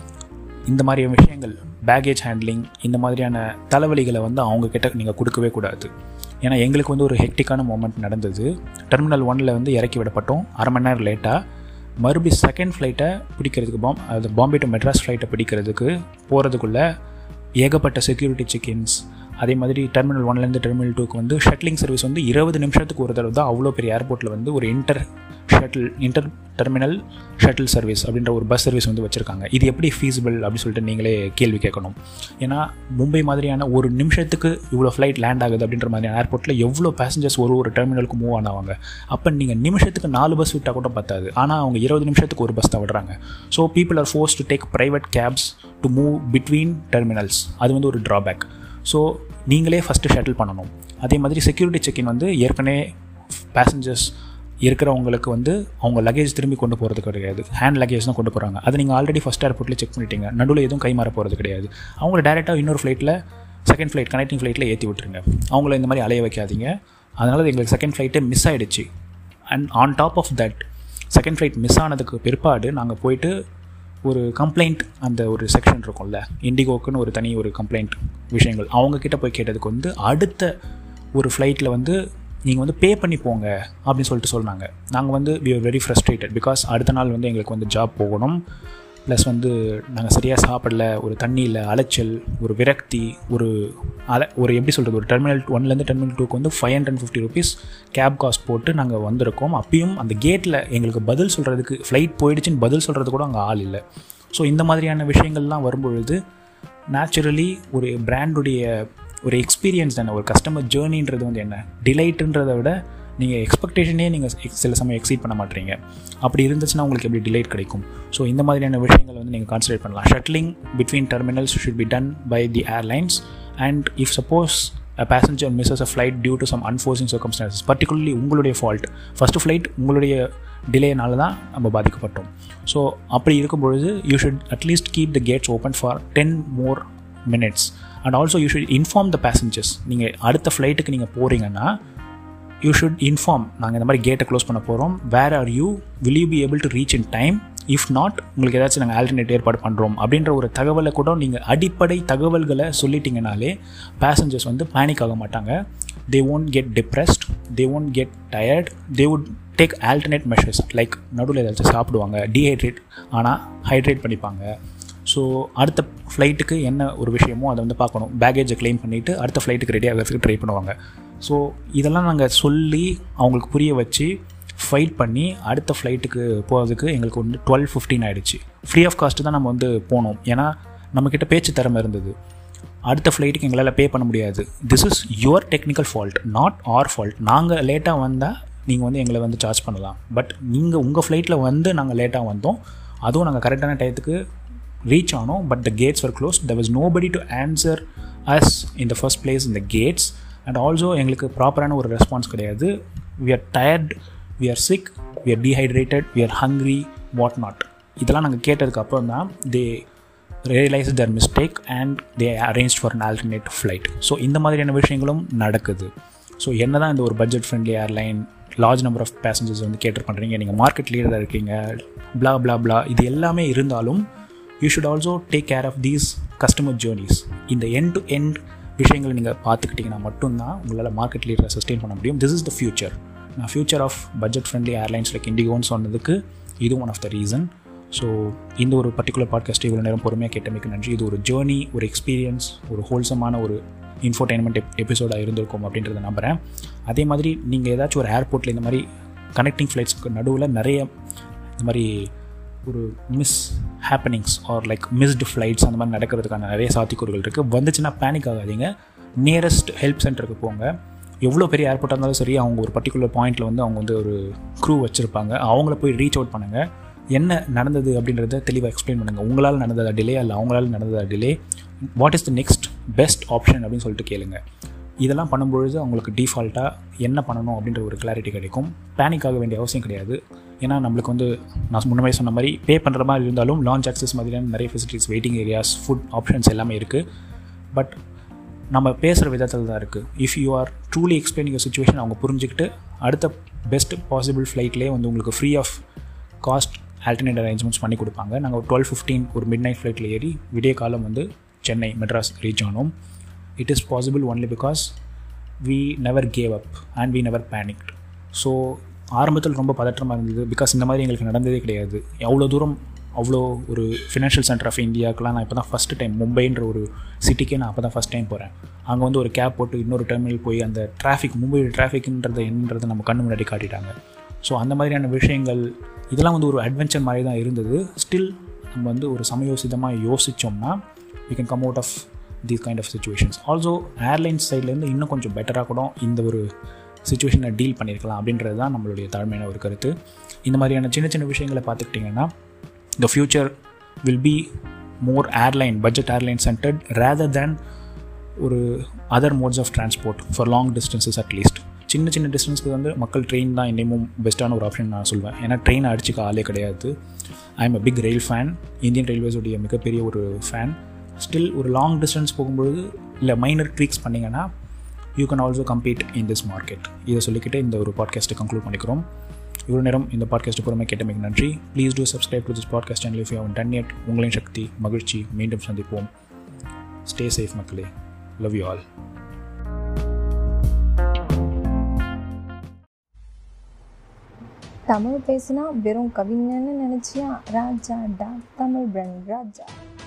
A: இந்த மாதிரி விஷயங்கள் பேகேஜ் ஹேண்ட்லிங் இந்த மாதிரியான தலைவலிகளை வந்து அவங்கக்கிட்ட நீங்கள் கொடுக்கவே கூடாது ஏன்னா எங்களுக்கு வந்து ஒரு ஹெக்டிக்கான மூமெண்ட் நடந்தது டெர்மினல் ஒனில் வந்து இறக்கி விடப்பட்டோம் அரை மணி நேரம் லேட்டாக மறுபடி செகண்ட் ஃப்ளைட்டை பிடிக்கிறதுக்கு பாம் அது பாம்பே டு மெட்ராஸ் ஃப்ளைட்டை பிடிக்கிறதுக்கு போகிறதுக்குள்ளே ஏகப்பட்ட செக்யூரிட்டி செக்இன்ஸ் அதே மாதிரி டெர்மினல் ஒன்லேருந்து டெர்மினல் டூக்கு வந்து ஷட்டிலிங் சர்வீஸ் வந்து இருபது நிமிஷத்துக்கு ஒரு தடவை தான் அவ்வளோ பெரிய ஏர்போர்ட்டில் வந்து ஒரு inter shuttle inter terminal shuttle service அப்படின்ற ஒரு பஸ் சர்வீஸ் வந்து வச்சுருக்காங்க இது எப்படி ஃபீஸிபிள் அப்படின்னு சொல்லிட்டு நீங்களே கேள்வி கேட்கணும் ஏன்னா மும்பை மாதிரியான ஒரு நிமிஷத்துக்கு இவ்வளோ ஃப்ளைட் லேண்ட் ஆகுது அப்படின்ற மாதிரியான ஏர்போர்ட்டில் எவ்வளோ பேசஞ்சர்ஸ் ஒரு ஒரு டெர்மினலுக்கு மூவ் ஆனவங்க அப்போ நீங்கள் நிமிஷத்துக்கு நாலு பஸ் விட்டால் கூட பத்தாது ஆனால் அவங்க இருபது நிமிஷத்துக்கு ஒரு பஸ் தான் விடுறாங்க so people are force to take private cabs to move between terminals அது வந்து ஒரு ட்ராபேக் ஸோ நீங்களே ஃபஸ்ட்டு ஷட்டில் பண்ணணும் அதே மாதிரி செக்யூரிட்டி செக்இன் வந்து ஏற்கனவே பேசஞ்சர்ஸ் இருக்கிறவங்களுக்கு வந்து அவங்க லக்கேஜ் திரும்பி கொண்டு போகிறது கிடையாது ஹேண்ட் லக்கேஜ் தான் கொண்டு போகிறாங்க அது நீங்கள் ஆல்ரெடி ஃபஸ்ட் ஏர்போர்ட்டில் செக் பண்ணிட்டீங்க நடுவில் எதுவும் கை மாற போகிறது கிடையாது அவங்கள டேரெக்டாக இன்னொரு ஃப்ளைட்டில் செகண்ட் ஃப்ளைட் கனெக்டிங் ஃப்ளைட்டில் ஏற்றி விட்டுருங்க அவங்கள இந்த மாதிரி அலைய வைக்காதீங்க அதனால் எங்களுக்கு செகண்ட் ஃப்ளைட்டே மிஸ் ஆகிடுச்சு and on top of that second flight miss ஆனதுக்கு பிற்பாடு நாங்கள் போயிட்டு ஒரு கம்ப்ளைண்ட் அந்த ஒரு செக்ஷன் இருக்கும்ல இண்டிகோக்குன்னு ஒரு தனி ஒரு கம்ப்ளைண்ட் விஷயங்கள் அவங்கக்கிட்ட போய் கேட்டதுக்கு வந்து அடுத்த ஒரு ஃப்ளைட்டில் வந்து நீங்கள் வந்து பே பண்ணி போங்க அப்படின்னு சொல்லிட்டு சொன்னாங்க நாங்கள் வந்து we are very frustrated because அடுத்த நாள் வந்து எங்களுக்கு வந்து ஜாப் போகணும் ப்ளஸ் வந்து நாங்கள் சரியாக சாப்பிடல ஒரு தண்ணியில் அலைச்சல் ஒரு விரக்தி ஒரு அலை ஒரு எப்படி சொல்கிறது ஒரு டெர்மினல் ஒன்லேருந்து டெர்மினல் டூக்கு வந்து five hundred fifty rupees cab cost போட்டு நாங்கள் வந்திருக்கோம் அப்பயும் அந்த கேட்டில் எங்களுக்கு பதில் சொல்கிறதுக்கு ஃப்ளைட் போயிடுச்சுன்னு பதில் சொல்கிறது கூட அங்கே ஆள் இல்லை ஸோ இந்த மாதிரியான விஷயங்கள்லாம் வரும்பொழுது நேச்சுரலி ஒரு பிராண்டுடைய ஒரு எக்ஸ்பீரியன்ஸ் தானே ஒரு கஸ்டமர் ஜேர்னின்றது வந்து என்ன டிலைட்டுன்றதை விட நீங்கள் எக்ஸ்பெக்டேஷனே நீங்கள் சில சமயம் எக்ஸீட் பண்ண மாட்டீங்க அப்படி இருந்துச்சுன்னா உங்களுக்கு எப்படி டிலைட் கிடைக்கும் ஸோ இந்த மாதிரியான விஷயங்கள் வந்து நீங்கள் கான்சன்ட்ரேட் பண்ணலாம் shuttling between terminals should be done by the airlines and if suppose a passenger misses a flight due to some unforeseen circumstances particularly உங்களுடைய ஃபால்ட் ஃபஸ்ட்டு ஃப்ளைட் உங்களுடைய டிலேனால தான் நம்ம பாதிக்கப்பட்டோம் ஸோ அப்படி இருக்கும் பொழுது you should at least keep the gates open for ten more minutes and also you should inform the passengers நீங்கள் அடுத்த ஃப்ளைட்டுக்கு நீங்கள் போகிறீங்கன்னா யூ ஷுட் இன்ஃபார்ம் நாங்கள் இந்த மாதிரி கேட்டை க்ளோஸ் பண்ண போகிறோம் where are you will you be able to reach in time if not உங்களுக்கு ஏதாச்சும் நாங்கள் ஆல்டர்னேட் ஏற்பாடு பண்ணுறோம் அப்படின்ற ஒரு தகவலை கூட நீங்கள் அடிப்படை தகவல்களை சொல்லிட்டீங்கனாலே பேசஞ்சர்ஸ் வந்து பேனிக் ஆக மாட்டாங்க they won't get depressed they won't get tired they would take alternate measures like நடுவில் ஏதாச்சும் சாப்பிடுவாங்க டீஹைட்ரேட் ஆனால் ஹைட்ரேட் பண்ணிப்பாங்க ஸோ அடுத்த ஃப்ளைட்டுக்கு என்ன ஒரு விஷயமோ அதை வந்து பார்க்கணும் பேகேஜை க்ளைம் பண்ணிவிட்டு அடுத்த ஃப்ளைட்டுக்கு ரெடி ஆகிறதுக்கு ட்ரை பண்ணுவாங்க ஸோ இதெல்லாம் நாங்கள் சொல்லி அவங்களுக்கு புரிய வச்சு ஃபைட் பண்ணி அடுத்த ஃப்ளைட்டுக்கு போகிறதுக்கு எங்களுக்கு வந்து டுவெல் ஃபிஃப்டின் ஆகிடுச்சு ஃப்ரீ ஆஃப் காஸ்ட்டு தான் நம்ம வந்து போனோம் ஏன்னா நம்மக்கிட்ட பேச்சு திறமை இருந்தது அடுத்த ஃப்ளைட்டுக்கு எங்களால் பே பண்ண முடியாது this is your technical fault not our fault நாங்கள் லேட்டாக வந்தால் நீங்கள் வந்து எங்களை வந்து சார்ஜ் பண்ணலாம் பட் நீங்கள் உங்கள் ஃப்ளைட்டில் வந்து நாங்கள் லேட்டாக வந்தோம் அதுவும் நாங்கள் கரெக்டான டயத்துக்கு ரீச் ஆனோம் but the gates were close there was nobody to answer as in the first place இந்த கேட்ஸ் அண்ட் ஆல்சோ எங்களுக்கு ப்ராப்பரான ஒரு ரெஸ்பான்ஸ் கிடையாது we are tired we are sick we are dehydrated we are hungry what not இதெல்லாம் நாங்கள் கேட்டதுக்கு அப்புறம் தான் they realise their mistake and they arrange for an alternate flight so இந்த மாதிரியான விஷயங்களும் நடக்குது ஸோ என்ன தான் இந்த ஒரு budget friendly airline large number of passengers வந்து கேட்டர் பண்ணுறீங்க நீங்கள் மார்க்கெட் லீடராக இருக்கீங்க பிளா பிளா பிளா இது எல்லாமே இருந்தாலும் you should also take care of these customer journeys இந்த எண்ட் டு எண்ட் விஷயங்களை நீங்கள் பார்த்துக்கிட்டிங்கன்னா மட்டும்தான் உங்களால் மார்க்கெட் லீடரை சஸ்டெயின் பண்ண முடியும் திஸ் இஸ் த ஃபியூச்சர் நான் future of budget friendly airlines like இண்டிகோன்னு சொன்னதுக்கு இது one of the reason so இந்த ஒரு பர்டிகுலர் பாட்காஸ்ட் இவ்வளோ நேரம் பொறுமையாக கேட்டமைக்கு நன்றி இது ஒரு ஜேர்னி ஒரு எக்ஸ்பீரியன்ஸ் ஒரு ஹோல்சமான ஒரு இன்ஃபோடைன்மெண்ட் எப் எபிசோடாக இருந்திருக்கும் அப்படின்றத நம்புகிறேன் அதே மாதிரி நீங்கள் ஏதாச்சும் ஒரு ஏர்போர்ட்டில் இந்த மாதிரி கனெக்டிங் ஃப்ளைட்ஸ்க்கு நடுவில் நிறைய இந்த மாதிரி ஒரு miss happenings or like missed flights அந்த மாதிரி நடக்கிறதுக்கான நிறைய சாத்தியக்கூறுகள் இருக்குது வந்துச்சுன்னா பேனிக் ஆகாதீங்க நியரஸ்ட் ஹெல்ப் சென்டருக்கு போங்க எவ்வளோ பெரிய ஏர்போர்ட்டாக இருந்தாலும் சரி அவங்க ஒரு பர்டிகுலர் பாயிண்ட்டில் வந்து அவங்க வந்து ஒரு க்ரூ வச்சுருப்பாங்க அவங்கள போய் ரீச் அவுட் பண்ணுங்கள் என்ன நடந்தது அப்படின்றத தெளிவாக எக்ஸ்பிளைன் பண்ணுங்கள் உங்களால் நடந்ததா டிலே அல்ல அவங்களால் நடந்ததா delay what is the next best option அப்படின்னு சொல்லிட்டு கேளுங்க இதெல்லாம் பண்ணும்பொழுது அவங்களுக்கு டிஃபால்ட்டாக என்ன பண்ணணும் அப்படின்ற ஒரு கிளாரிட்டி கிடைக்கும் பேனிக் ஆக வேண்டிய அவசியம் கிடையாது ஏன்னா நம்மளுக்கு வந்து நான் முன்னமே சொன்ன மாதிரி பே பண்ணுற மாதிரி இருந்தாலும் லான்ச் ஆக்சஸ் மாதிரியான நிறைய facilities waiting areas food options எல்லாமே இருக்குது பட் நம்ம பேசுகிற விதத்தில் தான் இருக்குது if you are truly explaining situation அவங்க புரிஞ்சுக்கிட்டு அடுத்த பெஸ்ட் பாசிபிள் ஃப்ளைட்லேயே வந்து உங்களுக்கு free of cost alternate arrangements பண்ணி கொடுப்பாங்க நாங்கள் டுவெல் ஃபிஃப்டீன் ஒரு மிட் நைட் ஃப்ளைட்டில் ஏறி விடிய காலம் வந்து சென்னை மெட்ராஸ் ரீச் ஆனோம் it is possible only because we never gave up and we never panicked so ஆரம்பத்தில் ரொம்ப பதற்றமாக இருந்தது பிகாஸ் இந்த மாதிரி எங்களுக்கு நடந்ததே கிடையாது அவ்வளோ தூரம் அவ்வளோ ஒரு ஃபினான்ஷியல் சென்டர் ஆஃப் இந்தியாவுக்குலாம் நான் இப்போ தான் ஃபஸ்ட்டு டைம் மும்பைன்ற ஒரு சிட்டிக்கே நான் அப்போ தான் ஃபஸ்ட் டைம் போகிறேன் அங்கே வந்து ஒரு கேப் போட்டு இன்னொரு டெர்மினல் போய் அந்த டிராஃபிக் மும்பை டிராஃபிக்ன்றது என்னன்றதை நம்ம கண்ணு முன்னாடி காட்டிட்டாங்க ஸோ அந்த மாதிரியான விஷயங்கள் இதெல்லாம் வந்து ஒரு அட்வென்ச்சர் மாதிரி தான் இருந்தது ஸ்டில் நம்ம வந்து ஒரு சமயோசிதமாக யோசித்தோம்னா we can come out of these kind of situations also airlines சைட்லேருந்து இன்னும் கொஞ்சம் பெட்டராக கூட இந்த ஒரு சுச்சுவேஷனை டீல் பண்ணியிருக்கலாம் அப்படின்றது தான் நம்மளுடைய தாழ்மையான ஒரு கருத்து இந்த மாதிரியான சின்ன சின்ன விஷயங்களை பார்த்துக்கிட்டிங்கன்னா the future will be more airline budget airline centred rather than ஒரு other modes of transport for long distances at least சின்ன சின்ன டிஸ்டன்ஸ்க்கு வந்து மக்கள் ட்ரெயின் தான் இன்னமும் பெஸ்ட்டான ஒரு ஆப்ஷன் நான் சொல்வேன் ஏன்னா ட்ரெயின் அடிச்சுக்க ஆளே கிடையாது I am a big rail fan Indian ரயில்வேஸுடைய மிகப்பெரிய ஒரு ஃபேன் ஸ்டில் ஒரு லாங் டிஸ்டன்ஸ் போகும்பொழுது இல்லை மைனர் ட்வீக்ஸ் பண்ணிங்கன்னா you can also compete in this market இதை சொல்லிக்கிட்டு இந்த ஒரு பாட்காஸ்ட்டை கன்க்ளூட் பண்ணிக்கிறோம் இவ்வளோ நேரம் இந்த பாட்காஸ்ட்டு பொறுமை கேட்டமைக்கு நன்றி please do subscribe to this podcast channel if you haven't done it உங்களின் சக்தி மகிழ்ச்சி மீண்டும் சந்திப்போம் ஸ்டே சேஃப் மக்களே லவ் யூ ஆல்
B: தமிழ் பேசினா வெறும் கவிஞன்னு நினச்சியா ராஜா டா தமிழ் பிரன் ராஜா